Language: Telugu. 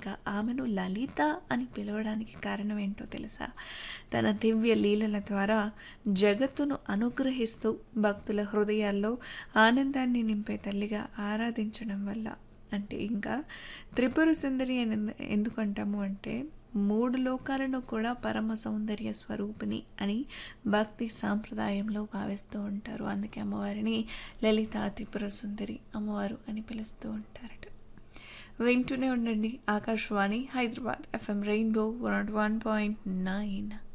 ఇక ఆమెను లలిత అని పిలవడానికి కారణం ఏంటో తెలుసా తన దివ్య లీలల ద్వారా జగత్తును అనుగ్రహిస్తూ భక్తుల హృదయాల్లో ఆనందాన్ని నింపే తల్లిగా ఆరాధించడం వల్ల అంటే ఇంకా త్రిపుర సుందరి అని ఎందు- ఎందుకు అంటాము అంటే మూడు లోకాలను కూడా పరమ సౌందర్య స్వరూపిణి అని భక్తి సాంప్రదాయంలో భావిస్తూ ఉంటారు అందుకే అమ్మవారిని లలిత త్రిపుర సుందరి అమ్మవారు అని పిలుస్తూ ఉంటారట వింటూనే ఉండండి Akashvani Hyderabad FM rainbow one one point nine